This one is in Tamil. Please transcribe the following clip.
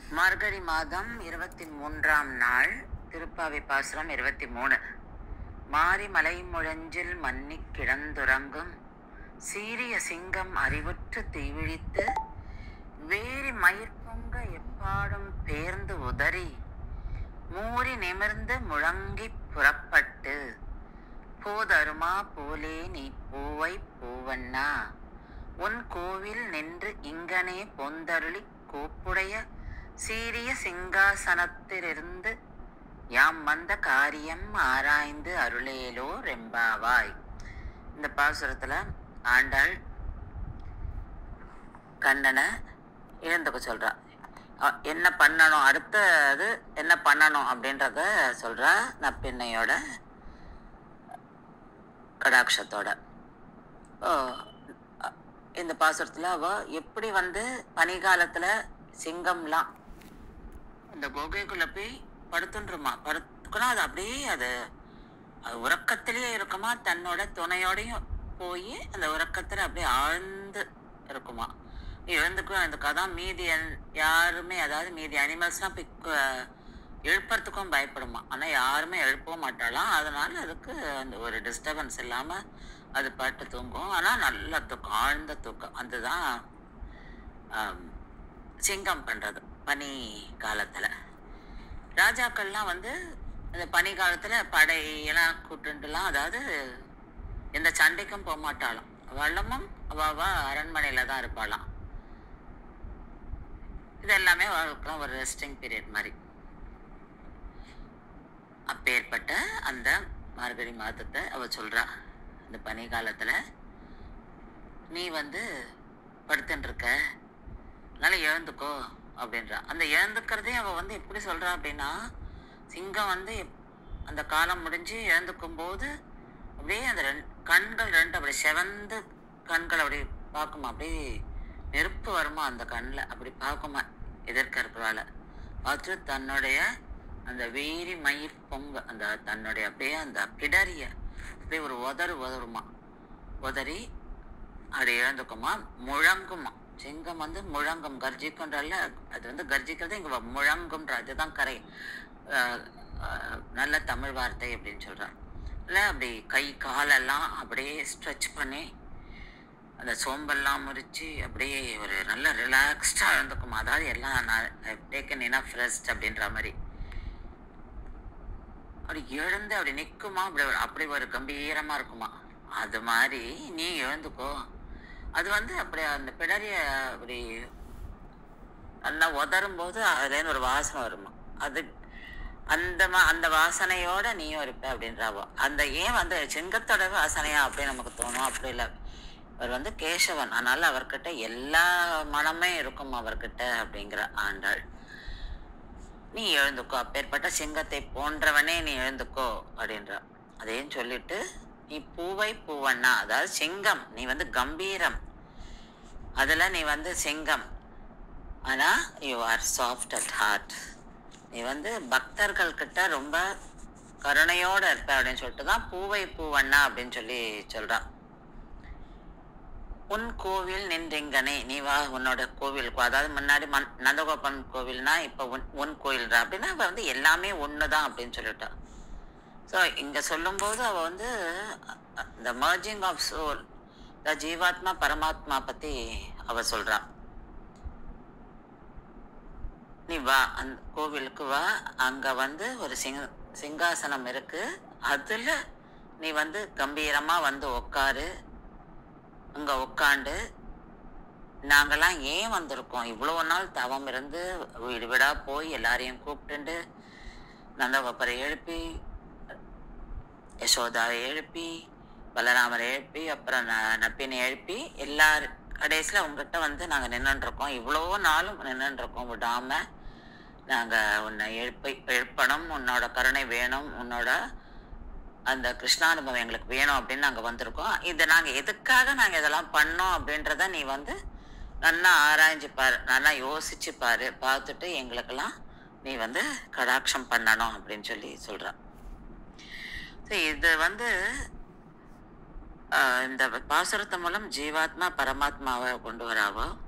மார்கழி மாதம் இருபத்தி மூன்றாம் நாள் திருப்பாவை பாசுரம் இருபத்தி மூணு மாரி மலை முழஞ்சில் மன்னி கிடந்துறங்கும் சீரிய சிங்கம் அறிவுற்று தீவிழித்து வேரி மயிர் பொங்க எப்பாடும் பேர்ந்து உதறி மூறி நிமிர்ந்து முழங்கி புறப்பட்டு போதருமா போலே நீ பூவை பூவண்ணா உன் கோவில் நின்று இங்கனே பொந்தருளி கோப்புடைய சீரிய சிங்காசனத்திலிருந்து யாம் வந்த காரியம் ஆராய்ந்து அருளேலோ ரெம்பாவாய் இந்த பாசுரத்துல ஆண்டாள் கண்ணனை இழந்துக்க சொல்றா அ- என்ன பண்ணணும் அடுத்தது என்ன பண்ணணும் அப்படின்றத சொல்றா நப்பின்னையோட கடாட்சத்தோட ஓ, அ- இந்த பாசுரத்துல அவ எப்படி வந்து பனிகாலத்துல சிங்கம்லாம் அந்த குகைக்குள்ள போய் படுத்துன்றுமா படுத்துக்கணும் அது அப்படியே அது அது உறக்கத்திலேயே இருக்குமா தன்னோட துணையோடையும் போய் அந்த உறக்கத்துல அப்படியே ஆழ்ந்து இருக்குமா எழுந்துக்கும் அந்த கதான் மீதி அன்- யாருமே அதாவது மீதி அனிமல்ஸ்லாம் போய் கு- எழுப்புறதுக்கும் பயப்படுமா ஆனா யாருமே எழுப்பவும் மாட்டாளாம் அதனால அதுக்கு அந்த ஒரு டிஸ்டர்பன்ஸ் இல்லாம அது பாட்டு தூங்கும் ஆனா நல்ல தூக்கம் ஆழ்ந்த தூக்கம் அதுதான் ஆம், சிங்கம் பண்றது பனி காலத்துல ராஜாக்கள்லாம் வந்து இந்த பனி காலத்துல படையெல்லாம் கூட்டுலாம் அதாவது எந்த சண்டைக்கும் போக மாட்டாளாம் வள்ளமும் அவ அவ அரண்மனையில தான் இருப்பாளாம் இது எல்லாமே அவளுக்குலாம் ஒரு ரெஸ்டிங் பீரியட் மாதிரி அப்பேற்பட்ட அந்த மார்கழி மாதத்தை அவ சொல்றா இந்த பனி காலத்துல நீ வந்து படுத்துட்டு இருக்க அதனால எழுந்துக்கோ அப்படின்றா அந்த எழுந்துக்கிறதே அவ வந்து எப்படி சொல்றா அப்படின்னா சிங்கம் வந்து எப்- அந்த காலம் முடிஞ்சு எழுந்துக்கும் போது அப்படியே அந்த ரெண்டு கண்கள் ரெண்டு அப்படி செவந்து கண்கள் அப்படி பார்க்குமா அப்படியே நெருப்பு வருமா அந்த கண்ணில் அப்படி பார்க்குமா எதிர்க்க இருக்கிறால பார்த்து தன்னுடைய அந்த வேரி மயிர் பொங்க அந்த தன்னுடைய அப்படியே அந்த பிடரிய அப்படியே ஒரு உதறு உதறுமா உதறி அது இழந்துக்குமா முழங்குமா சிங்கம் வந்து முழங்கும் கர்ஜிக்குன்றல்ல அது வந்து கர்ஜிக்கிறது இங்க வ- முழங்கும்ன்ற அதுதான் கரை அஹ், அஹ், நல்ல தமிழ் வார்த்தை அப்படின்னு சொல்றான் இல்லை அப்படி கை காலெல்லாம் அப்படியே ஸ்ட்ரெச் பண்ணி அந்த சோம்பெல்லாம் முறிச்சு அப்படியே ஒரு நல்ல ரிலாக்ஸ்டாக இருந்துக்குமா அதாவது எல்லாம் டேக்கன் இனஃப் ரெஸ்ட் அப்படின்ற மாதிரி அப்படி எழுந்து அப்படி நிற்குமா அப்படி ஒரு- அப்படி ஒரு கம்பீரமா இருக்குமா அது மாதிரி நீ எழுந்துக்கோ அது வந்து அப்படி அந்த பிடரிய அப்படி நல்லா உதரும் போது அதுலேருந்து ஒரு வாசனை வருமா அது அந்த மா- அந்த வாசனையோட நீயும் இருப்ப அப்படின்றாவோ அந்த ஏன் வந்து சிங்கத்தோட வாசனையா அப்படி நமக்கு தோணும் அப்படி இல்லை அவர் வந்து கேசவன் அதனால அவர்கிட்ட எல்லா மனமே இருக்கும் அவர்கிட்ட அப்படிங்கிற ஆண்டாள் நீ எழுந்துக்கோ அப்பேற்பட்ட சிங்கத்தை போன்றவனே நீ எழுந்துக்கோ அப்படின்ற அதையும் சொல்லிட்டு நீ பூவை பூவண்ணா அதாவது சிங்கம் நீ வந்து கம்பீரம் அதுல நீ வந்து சிங்கம் ஆனா you are soft at heart நீ வந்து பக்தர்கள் கிட்ட ரொம்ப கருணையோட இருப்ப அப்படின்னு சொல்லிட்டு தான் பூவை பூவண்ணா அப்படின்னு சொல்லி சொல்றான் உன் கோவில் நின்றெங்கனே நீ வா உன்னோட கோவிலுக்கு வா. அதாவது முன்னாடி மன் நந்தகோபன் கோவில்னா இப்போ உன் உன் கோயில்ரா அப்படின்னா அவ வந்து எல்லாமே ஒன்று தான் அப்படின்னு சொல்லிட்டா ஸோ இங்கே சொல்லும்போது அவ வந்து the merging of soul the ஜீவாத்மா பரமாத்மா பற்றி அவ சொல்றா நீ வா அந்த கோவிலுக்கு வா அங்க வந்து ஒரு சிங் சிங்காசனம் இருக்கு அதுல நீ வந்து கம்பீரமா வந்து உட்காரு அங்க உட்காந்து நாங்கெல்லாம் ஏன் வந்திருக்கோம் இவ்வளோ நாள் தவம் இருந்து வீடு வீடா போய் எல்லாரையும் கூப்பிட்டுண்டு நந்தகோபரை எழுப்பி யசோதாவை எழுப்பி பலராமரை எழுப்பி அப்புறம் ந- நப்பினை எழுப்பி எல்லார் கடைசியில் உங்ககிட்ட வந்து நாங்கள் நின்றுருக்கோம் இவ்வளோ நாளும் நின்றுருக்கோம் விடாம நாங்கள் உன்னை எழுப்பி எழுப்பணும் உன்னோட கருணை வேணும் உன்னோட அந்த கிருஷ்ணானுபவம் எங்களுக்கு வேணும் அப்படின்னு நாங்கள் வந்திருக்கோம் இதை நாங்கள் எதுக்காக நாங்கள் இதெல்லாம் பண்ணோம் அப்படின்றத நீ வந்து நல்லா ஆராய்ஞ்சு பாரு நல்லா யோசிச்சு பாரு பார்த்துட்டு எங்களுக்கெல்லாம் நீ வந்து கடாட்சம் பண்ணணும் அப்படின்னு சொல்லி சொல்கிறான் ஸோ இது வந்து ஆஹ், இந்த பாசுரத்து மூலம் ஜீவாத்மா பரமாத்மாவை கொண்டு வராவோ